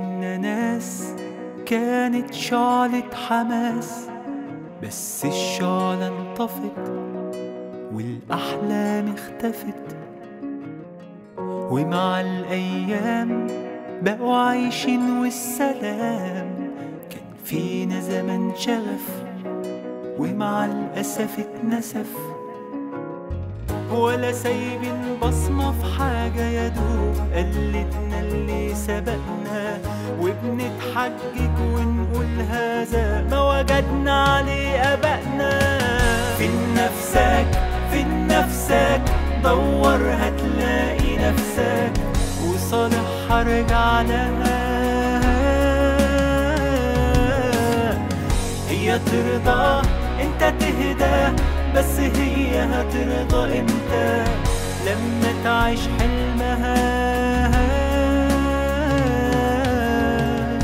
بينا ناس كانت شعلة حماس بس الشعلة انطفت والأحلام اختفت ومع الأيام بقوا عايشين والسلام كان فينا زمن شغف ومع الأسف اتنسف ولا سايبين بصمة في حاجة يا دوب قلتنا اللي سبقنا وبنتحجج ونقول هذا ما وجدنا عليه أبائنا فين نفسك فين نفسك دور هتلاقي نفسك وصالح هرجع لها هي ترضى انت تهدى بس هي هترضى امتى لما تعيش حلمها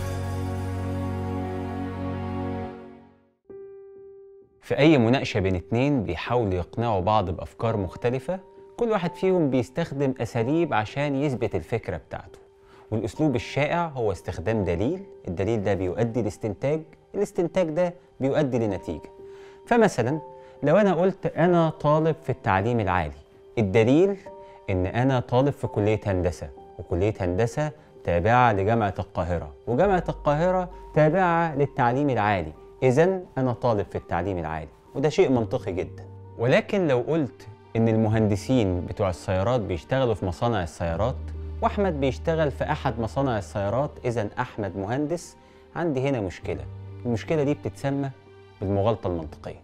في أي مناقشة بين اتنين بيحاولوا يقنعوا بعض بأفكار مختلفة كل واحد فيهم بيستخدم أساليب عشان يثبت الفكرة بتاعته والأسلوب الشائع هو استخدام دليل الدليل ده بيؤدي لاستنتاج الاستنتاج ده بيؤدي لنتيجة فمثلا لو أنا قلت أنا طالب في التعليم العالي الدليل إن أنا طالب في كلية هندسة وكلية هندسة تابعة لجامعة القاهرة وجامعة القاهرة تابعة للتعليم العالي إذا أنا طالب في التعليم العالي وده شيء منطقي جدا ولكن لو قلت إن المهندسين بتوع السيارات بيشتغلوا في مصانع السيارات وأحمد بيشتغل في أحد مصانع السيارات إذا أحمد مهندس عندي هنا مشكلة المشكلة دي بتتسمى بالمغالطة المنطقية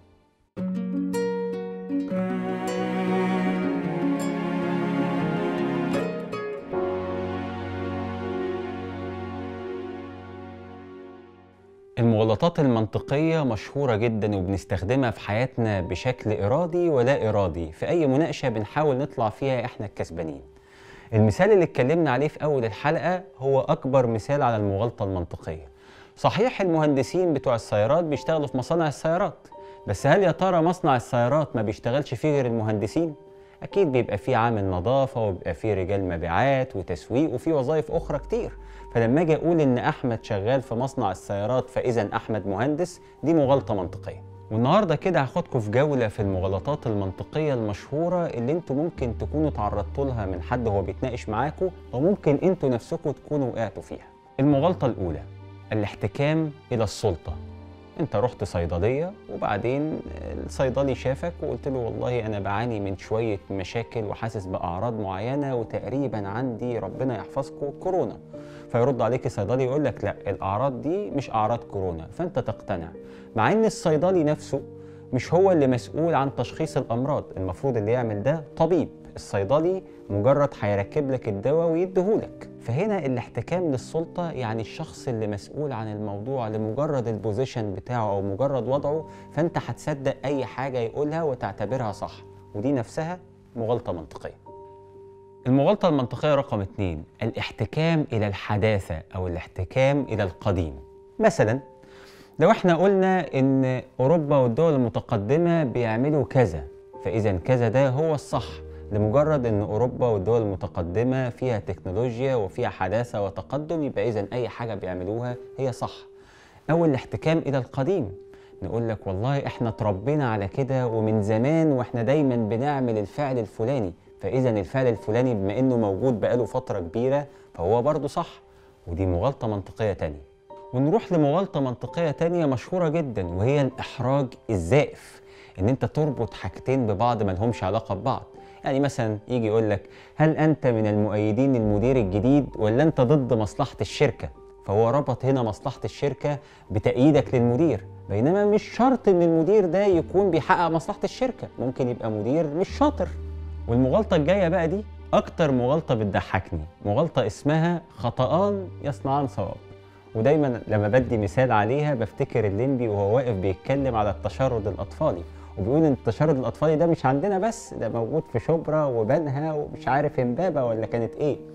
المغالطات المنطقية مشهورة جدا وبنستخدمها في حياتنا بشكل إرادي ولا إرادي في أي مناقشة بنحاول نطلع فيها إحنا الكسبانين المثال اللي اتكلمنا عليه في أول الحلقة هو أكبر مثال على المغالطة المنطقية صحيح المهندسين بتوع السيارات بيشتغلوا في مصانع السيارات بس هل يا ترى مصنع السيارات ما بيشتغلش فيه غير المهندسين؟ أكيد بيبقى فيه عامل نظافة وبيبقى فيه رجال مبيعات وتسويق وفيه وظائف أخرى كتير فلما أجي أقول إن أحمد شغال في مصنع السيارات فإذا أحمد مهندس دي مغالطة منطقية والنهاردة كده هاخدكم في جولة في المغالطات المنطقية المشهورة اللي انتوا ممكن تكونوا تعرضتوا لها من حد وهو بيتناقش معاكم وممكن انتوا نفسكم تكونوا وقعتوا فيها المغالطة الأولى الاحتكام إلى السلطة انت رحت صيدلية وبعدين الصيدلي شافك وقلت له والله انا بعاني من شوية مشاكل وحاسس بأعراض معينة وتقريبا عندي ربنا يحفظكم كورونا فيرد عليك الصيدلي يقول لك لا الأعراض دي مش أعراض كورونا فانت تقتنع مع ان الصيدلي نفسه مش هو اللي مسؤول عن تشخيص الأمراض المفروض اللي يعمل ده طبيب الصيدلي مجرد هيركب لك الدواء ويديهولك فهنا الاحتكام للسلطة يعني الشخص اللي مسؤول عن الموضوع لمجرد البوزيشن بتاعه أو مجرد وضعه فأنت هتصدق أي حاجة يقولها وتعتبرها صح ودي نفسها مغالطة منطقية المغالطة المنطقية رقم اتنين الاحتكام إلى الحداثة أو الاحتكام إلى القديم مثلا لو احنا قلنا ان اوروبا والدول المتقدمه بيعملوا كذا فاذا كذا ده هو الصح لمجرد ان اوروبا والدول المتقدمه فيها تكنولوجيا وفيها حداثه وتقدم يبقى اذا اي حاجه بيعملوها هي صح او الاحتكام الى القديم نقول لك والله احنا اتربينا على كده ومن زمان واحنا دايما بنعمل الفعل الفلاني فاذا الفعل الفلاني بما انه موجود بقاله فتره كبيره فهو برضه صح ودي مغالطه منطقيه تانيه ونروح لمغالطة منطقية تانية مشهورة جدا وهي الإحراج الزائف إن أنت تربط حاجتين ببعض ما لهمش علاقة ببعض يعني مثلا يجي يقول لك هل أنت من المؤيدين المدير الجديد ولا أنت ضد مصلحة الشركة فهو ربط هنا مصلحة الشركة بتأييدك للمدير بينما مش شرط إن المدير ده يكون بيحقق مصلحة الشركة ممكن يبقى مدير مش شاطر والمغالطة الجاية بقى دي أكتر مغالطة بتضحكني مغالطة اسمها خطأان يصنعان صواب ودايما لما بدي مثال عليها بفتكر الليمبي وهو واقف بيتكلم على التشرد الاطفالي وبيقول ان التشرد الاطفالي ده مش عندنا بس ده موجود في شبرا وبنها ومش عارف امبابه ولا كانت ايه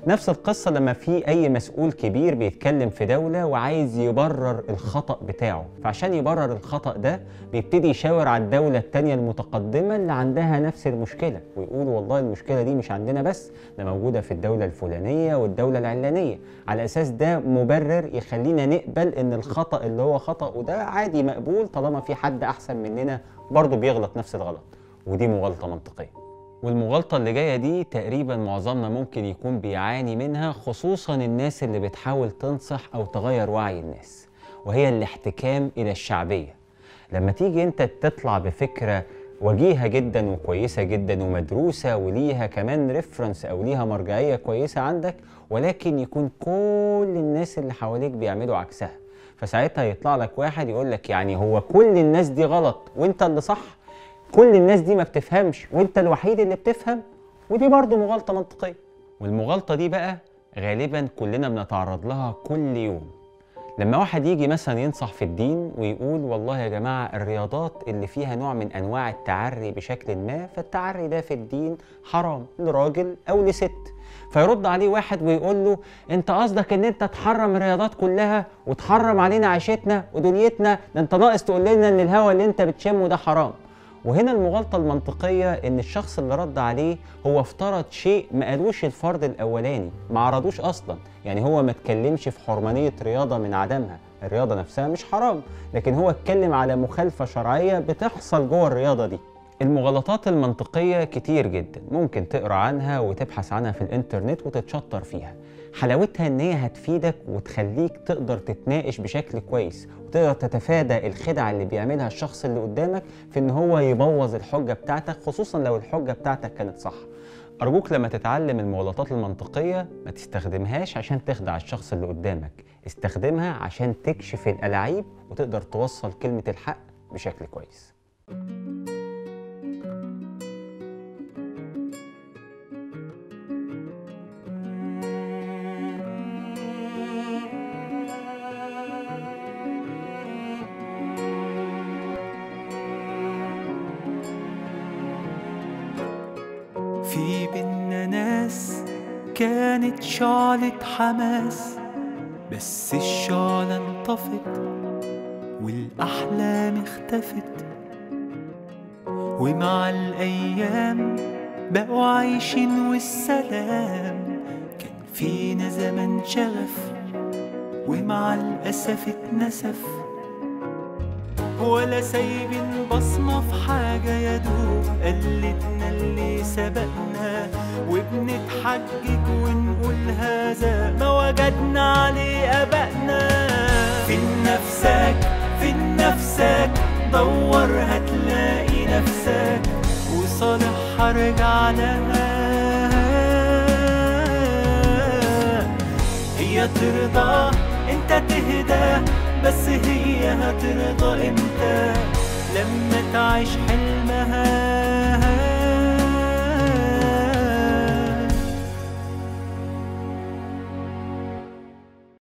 نفس القصة لما في أي مسؤول كبير بيتكلم في دولة وعايز يبرر الخطأ بتاعه فعشان يبرر الخطأ ده بيبتدي يشاور على الدولة التانية المتقدمة اللي عندها نفس المشكلة ويقول والله المشكلة دي مش عندنا بس ده موجودة في الدولة الفلانية والدولة العلانية على أساس ده مبرر يخلينا نقبل إن الخطأ اللي هو خطأ وده عادي مقبول طالما في حد أحسن مننا برضه بيغلط نفس الغلط ودي مغالطة منطقية والمغالطة اللي جاية دي تقريبا معظمنا ممكن يكون بيعاني منها خصوصا الناس اللي بتحاول تنصح أو تغير وعي الناس وهي الاحتكام إلى الشعبية لما تيجي أنت تطلع بفكرة وجيهة جدا وكويسة جدا ومدروسة وليها كمان ريفرنس أو ليها مرجعية كويسة عندك ولكن يكون كل الناس اللي حواليك بيعملوا عكسها فساعتها يطلع لك واحد يقول لك يعني هو كل الناس دي غلط وانت اللي صح كل الناس دي ما بتفهمش وانت الوحيد اللي بتفهم ودي برضه مغالطة منطقية والمغالطة دي بقى غالبا كلنا بنتعرض لها كل يوم لما واحد يجي مثلا ينصح في الدين ويقول والله يا جماعة الرياضات اللي فيها نوع من أنواع التعري بشكل ما فالتعري ده في الدين حرام لراجل أو لست فيرد عليه واحد ويقول له انت قصدك ان انت تحرم الرياضات كلها وتحرم علينا عيشتنا ودنيتنا ده انت ناقص تقول لنا ان الهوا اللي انت بتشمه ده حرام وهنا المغالطة المنطقية إن الشخص اللي رد عليه هو افترض شيء ما قالوش الفرد الأولاني ما عرضوش أصلا يعني هو ما اتكلمش في حرمانية رياضة من عدمها الرياضة نفسها مش حرام لكن هو اتكلم على مخالفة شرعية بتحصل جوه الرياضة دي المغالطات المنطقية كتير جدا ممكن تقرأ عنها وتبحث عنها في الإنترنت وتتشطر فيها حلاوتها ان هي هتفيدك وتخليك تقدر تتناقش بشكل كويس وتقدر تتفادى الخدع اللي بيعملها الشخص اللي قدامك في ان هو يبوظ الحجة بتاعتك خصوصا لو الحجة بتاعتك كانت صح أرجوك لما تتعلم المغالطات المنطقية ما تستخدمهاش عشان تخدع الشخص اللي قدامك استخدمها عشان تكشف الألاعيب وتقدر توصل كلمة الحق بشكل كويس في بينا ناس كانت شعلة حماس بس الشعلة انطفت والأحلام اختفت ومع الأيام بقوا عايشين والسلام كان فينا زمن شغف ومع الأسف اتنسف ولا سايبين بصمة في حاجة يا دوب قلتنا اللي سبقنا وبنتحجج ونقول هذا ما وجدنا عليه أبائنا فين نفسك فين نفسك دور هتلاقي نفسك وصالح هرجع لها هي ترضى انت تهدى بس هي هترضى امتى لما تعيش حلمها